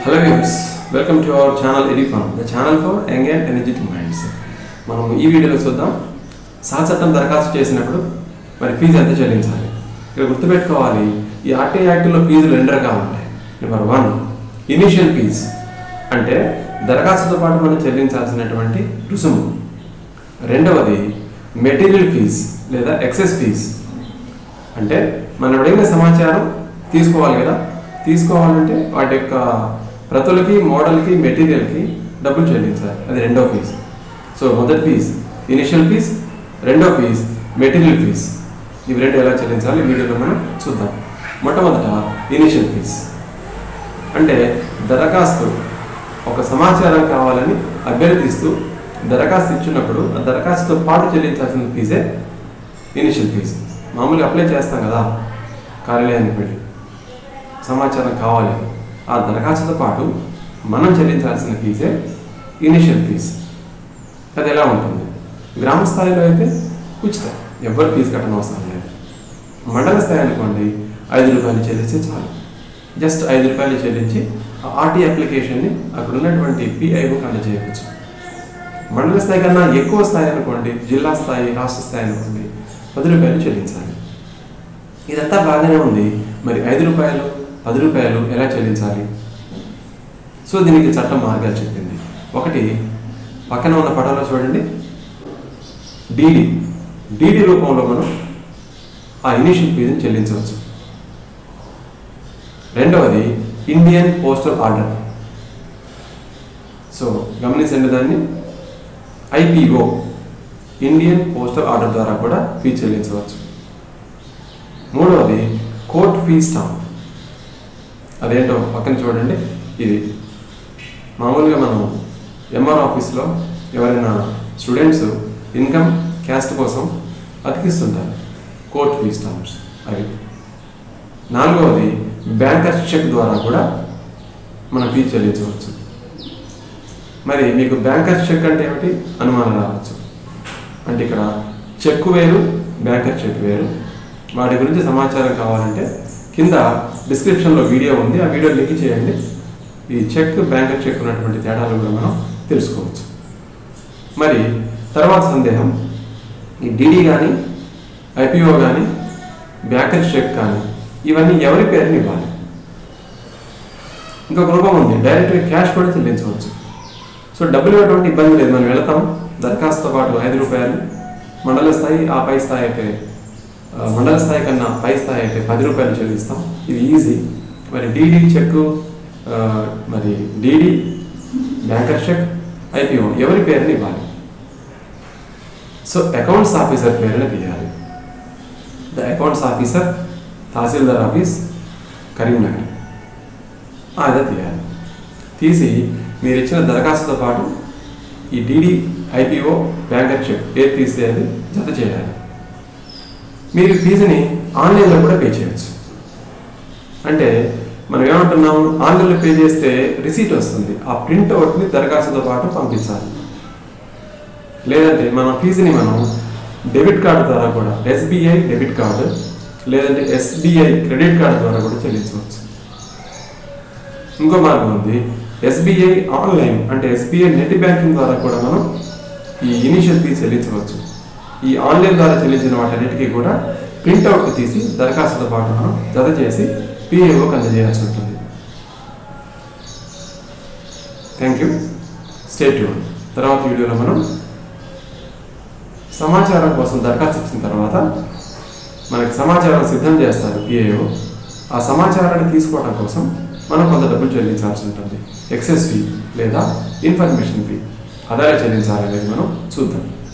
hello views welcome to our channel ఎడిఫామ్ the channel for young and energetic minds మనం ఈ వీడియోలో చూద్దాం సహచట్టం దరఖాస్తు చేసినప్పుడు మరి ఫీజు ఎంత చెల్లించాలి ఇక్కడ గుర్తుపెట్టుకోవాలి ఈ ఆర్టీ యాక్ట్లో ఫీజులు రెండు రకాలు ఉంటాయి నెంబర్ వన్ ఇనిషియల్ ఫీజ్ అంటే దరఖాస్తుతో పాటు మనం చెల్లించాల్సినటువంటి రుసుము రెండవది మెటీరియల్ ఫీజ్ లేదా ఎక్సెస్ ఫీజ్ అంటే మనం అడిగిన సమాచారం తీసుకోవాలి కదా తీసుకోవాలంటే వాటి యొక్క ప్రతులకి మోడల్కి మెటీరియల్కి డబ్బులు చెల్లించాలి అది రెండో ఫీజ్ సో మొదటి ఫీజ్ ఇనిషియల్ ఫీజ్ రెండో ఫీజ్ మెటీరియల్ ఫీజ్ ఇవి రెండు ఎలా చెల్లించాలి ఈ వీడియోలో మనం చూద్దాం మొట్టమొదట ఇనిషియల్ ఫీజ్ అంటే దరఖాస్తు ఒక సమాచారం కావాలని అభ్యర్థిస్తూ దరఖాస్తు ఇచ్చినప్పుడు ఆ దరఖాస్తుతో పాటు చెల్లించాల్సిన ఫీజే ఇనిషియల్ ఫీజు మామూలుగా అప్లై చేస్తాం కదా కార్యాలయానికి వెళ్ళి సమాచారం కావాలి ఆ దరఖాస్తుతో పాటు మనం చెల్లించాల్సిన ఫీజే ఇనిషియల్ ఫీజు అది ఎలా ఉంటుంది గ్రామ స్థాయిలో అయితే ఉచితం ఎవరు ఫీజు కట్టనవసరం లేదు మండల స్థాయి అనుకోండి ఐదు రూపాయలు చెల్లిస్తే చాలు జస్ట్ ఐదు రూపాయలు చెల్లించి ఆ ఆర్టీ అప్లికేషన్ని అక్కడ ఉన్నటువంటి పిఐఓకి అందజేయవచ్చు మండల స్థాయి కన్నా ఎక్కువ స్థాయి అనుకోండి జిల్లా స్థాయి రాష్ట్ర స్థాయి అనుకోండి పది రూపాయలు చెల్లించాలి ఇదంతా బాగానే ఉంది మరి ఐదు రూపాయలు పది రూపాయలు ఎలా చెల్లించాలి సో దీనికి చట్టం మార్గాలు చెప్పింది ఒకటి పక్కన ఉన్న పటంలో చూడండి డీడీ డీడీ రూపంలో మనం ఆ ఇనిషియల్ ఫీజుని చెల్లించవచ్చు రెండవది ఇండియన్ పోస్టల్ ఆర్డర్ సో గమనించండి దాన్ని ఐపీఓ ఇండియన్ పోస్టల్ ఆర్డర్ ద్వారా కూడా ఫీజు చెల్లించవచ్చు మూడవది కోర్ట్ ఫీ స్టాంప్ అదేంటో పక్కన చూడండి ఇది మామూలుగా మనం ఎంఆర్ ఆఫీస్లో ఎవరైనా స్టూడెంట్స్ ఇన్కమ్ క్యాస్ట్ కోసం అతికిస్తుంటారు కోర్ట్ ఫీ స్టాంప్స్ అవి నాలుగవది బ్యాంకర్ చెక్ ద్వారా కూడా మనం ఫీజు చెల్లించవచ్చు మరి మీకు బ్యాంకర్ చెక్ అంటే ఏమిటి అనుమానం రావచ్చు అంటే ఇక్కడ చెక్ వేరు బ్యాంకర్ చెక్ వేరు వాటి గురించి సమాచారం కావాలంటే కింద డిస్క్రిప్షన్లో వీడియో ఉంది ఆ వీడియో లింక్ చేయండి ఈ చెక్ బ్యాంకర్ చెక్ ఉన్నటువంటి తేడాలు కూడా మనం తెలుసుకోవచ్చు మరి తర్వాత సందేహం ఈ డిడి కానీ ఐపీఓ కానీ బ్యాంకర్ చెక్ కానీ ఇవన్నీ ఎవరి పేరుని ఇవ్వాలి ఇంకొక రూపం ఉంది డైరెక్ట్గా క్యాష్ కూడా చెల్లించవచ్చు సో డబ్బులు ఇవ్వటువంటి ఇబ్బంది లేదు మనం వెళతాం దరఖాస్తుతో పాటు ఐదు రూపాయలు మండల స్థాయి ఆ పై స్థాయి అయితే ఆ, మండల స్థాయి కన్నా పై స్థాయి అయితే పది రూపాయలు చెల్లిస్తాం ఇది ఈజీ మరి డీడీ చెక్ ఆ, మరి డీడీ బ్యాంకర్ చెక్ ఐపీఓ ఎవరి పేరుని ఇవ్వాలి సో అకౌంట్స్ ఆఫీసర్ పేరుని తీయాలి the accounts officer tahsildar office Karimnagar ఆ, అదే తీయాలి తీసి మీరు ఇచ్చిన దరఖాస్తుతో పాటు ఈ డీడీ ఐపీఓ బ్యాంకర్ చెక్ పేరు తీసేది జత చేయాలి మీరు ఈ ఫీజుని ఆన్లైన్లో కూడా పే చేయొచ్చు అంటే మనం ఏమంటున్నాం ఆన్లైన్లో పే చేస్తే రిసీట్ వస్తుంది ఆ ప్రింట్ అవుట్ని దరఖాస్తుతో పాటు పంపించాలి లేదంటే మన ఫీజుని మనం డెబిట్ కార్డు ద్వారా కూడా ఎస్బీఐ డెబిట్ కార్డు లేదంటే ఎస్బీఐ క్రెడిట్ కార్డు ద్వారా కూడా చెల్లించవచ్చు ఇంకో మార్గం ఉంది ఎస్బీఐ ఆన్లైన్ అంటే ఎస్బీఐ నెట్ బ్యాంకింగ్ ద్వారా కూడా మనం ఈ ఇనిషియల్ ఫీజు చెల్లించవచ్చు ఈ ఆన్లైన్ ద్వారా చెల్లించిన వాటన్నిటికీ కూడా ప్రింట్అవుట్ తీసి దరఖాస్తుతో పాటు మనం జత చేసి పిఏఓకి అందజేయాల్సి ఉంటుంది థ్యాంక్ యూ స్టేట్ తర్వాత వీడియోలో మనం సమాచారం కోసం దరఖాస్తు ఇచ్చిన తర్వాత మనకి సమాచారం సిద్ధం చేస్తారు పిఏఓ ఆ సమాచారాన్ని తీసుకోవడం కోసం మనం కొంత డబ్బులు చెల్లించాల్సి ఉంటుంది ఎక్సెస్ ఫీ లేదా ఇన్ఫర్మేషన్ ఫీ అదే చెల్లించాలనేది మనం చూద్దాం